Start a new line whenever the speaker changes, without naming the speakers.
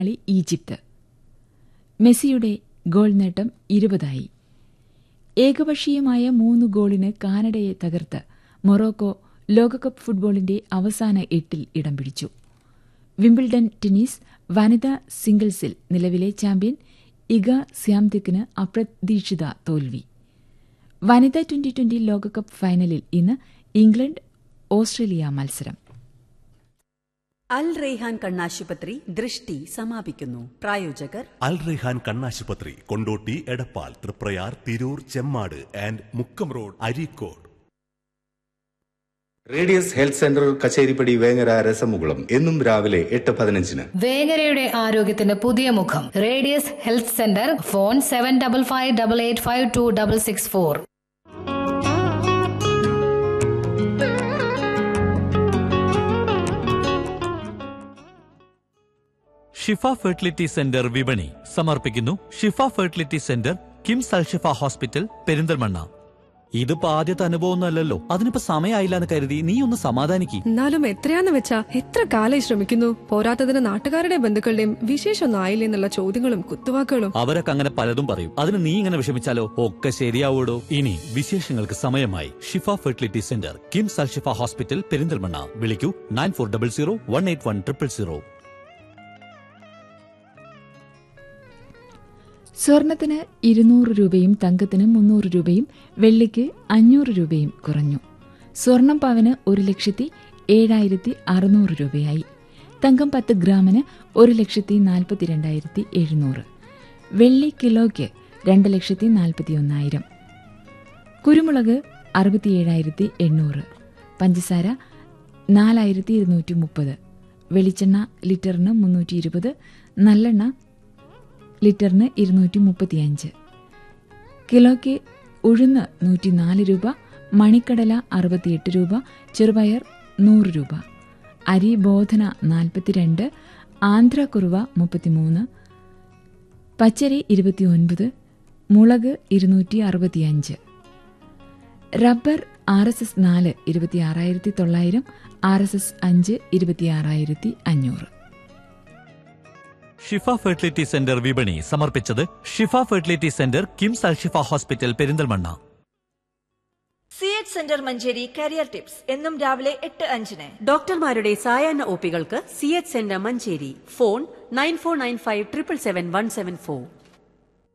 കളി ഈജിപ്ത് മെസ്സിയുടെ ഗോൾ നേട്ടം ഇരുപതായി ഏകപക്ഷീയമായ മൂന്ന് ഗോളിന് കാനഡയെ തകർത്ത് മൊറോക്കോ ലോകകപ്പ് ഫുട്ബോളിന്റെ അവസാന എട്ടിൽ ഇടം പിടിച്ചു വിംബിൾഡൺ ടെന്നീസ് വനിതാ സിംഗിൾസിൽ നിലവിലെ ചാമ്പ്യൻ ഇഗ സ്യാംതിക്കിന് അപ്രതീക്ഷിത തോൽവി വനിതാ ട്വന്റി ട്വന്റി ലോകകപ്പ് ഫൈനലിൽ ഇന്ന് ഇംഗ്ലണ്ട് ഓസ്ട്രേലിയ മത്സരം
അൽ റെയ്ഹാൻ കണ്ണാശുപത്രി ദൃഷ്ടി സമാപിക്കുന്നു പ്രായോജകർ
അൽ റെഹാൻ കണ്ണാശുപത്രി Kondotty Edappal Triprayar Tirur Chemmad and Mukkam road Areekode
radius health centre Kacheripadi Vengara രസമുകുളം എന്നും രാവിലെ എട്ട് പതിനഞ്ചിന്
വേങ്ങരയുടെ ആരോഗ്യത്തിന് പുതിയ മുഖം radius health centre phone seven double five double eight five two double six four
Shifa fertility centre വിപണി സമർപ്പിക്കുന്നു Shifa fertility centre KIMS Alshifa hospital Perinthalmanna ഇതിപ്പോ ആദ്യത്തെ അനുഭവമൊന്നുമല്ലല്ലോ അതിനിപ്പോ സമയമായില്ല എന്ന് കരുതി നീ ഒന്ന് സമാധാനിക്ക്
എന്നാലും എത്രയാന്ന് വെച്ചാ എത്ര കാലായി ശ്രമിക്കുന്നു പോരാത്തതിന് നാട്ടുകാരുടെ ബന്ധുക്കളുടെയും വിശേഷമൊന്നും ആയില്ലേ എന്നുള്ള ചോദ്യങ്ങളും കുത്തുവാക്കുകളും
അവരൊക്കെ അങ്ങനെ പലതും പറയും അതിന് നീ ഇങ്ങനെ വിഷമിച്ചാലോ ഒക്കെ ശരിയാവൂടോ ഇനി വിശേഷങ്ങൾക്ക് സമയമായി Shifa fertility centre KIMS Alshifa hospital Perinthalmanna വിളിക്കൂ nine four double zero one eight one triple zero
സ്വർണത്തിന് ഇരുന്നൂറ് രൂപയും തങ്കത്തിന് മുന്നൂറ് രൂപയും വെള്ളിക്ക് അഞ്ഞൂറ് രൂപയും കുറഞ്ഞു സ്വർണം പവന് ഒരു ലക്ഷത്തി ഏഴായിരത്തി അറുന്നൂറ് രൂപയായി തങ്കം പത്ത് ഗ്രാമിന് ഒരു ലക്ഷത്തി നാൽപ്പത്തിരണ്ടായിരത്തി എഴുന്നൂറ് വെള്ളി കിലോയ്ക്ക് രണ്ട് ലക്ഷത്തി നാൽപ്പത്തിയൊന്നായിരം കുരുമുളക് അറുപത്തിയേഴായിരത്തി എണ്ണൂറ് പഞ്ചസാര നാലായിരത്തി ഇരുന്നൂറ്റി മുപ്പത് വെളിച്ചെണ്ണ ലിറ്ററിന് മുന്നൂറ്റി ഇരുപത് നല്ലെണ്ണ ലിറ്ററിന് ഇരുന്നൂറ്റി മുപ്പത്തിയഞ്ച് കിലോയ്ക്ക് ഉഴുന്ന് നൂറ്റിനാല് രൂപ മണിക്കടല അറുപത്തിയെട്ട് രൂപ ചെറുപയർ നൂറ് രൂപ അരി ബോധന നാൽപ്പത്തിരണ്ട് ആന്ധ്രക്കുറുവ മുപ്പത്തിമൂന്ന് പച്ചരി ഇരുപത്തിയൊൻപത് മുളക് ഇരുന്നൂറ്റി അറുപത്തിയഞ്ച് റബ്ബർ ആർ എസ് എസ് നാല് ഇരുപത്തിയാറായിരത്തി തൊള്ളായിരം ആർ എസ് എസ് അഞ്ച് ഇരുപത്തിയാറായിരത്തി അഞ്ഞൂറ്
ഷിഫ ഫെർട്ടിലിറ്റി സെന്റർ വിപണി സമർപ്പിച്ചത് Shifa fertility centre KIMS Alshifa hospital Perinthalmanna
C H centre Manjeri career tips എന്നും രാവിലെ എട്ട് അഞ്ചിന്
ഡോക്ടർമാരുടെ സായാഹ്ന ഒപികൾക്ക് C H centre Manjeri phone nine four nine five triple seven one seven four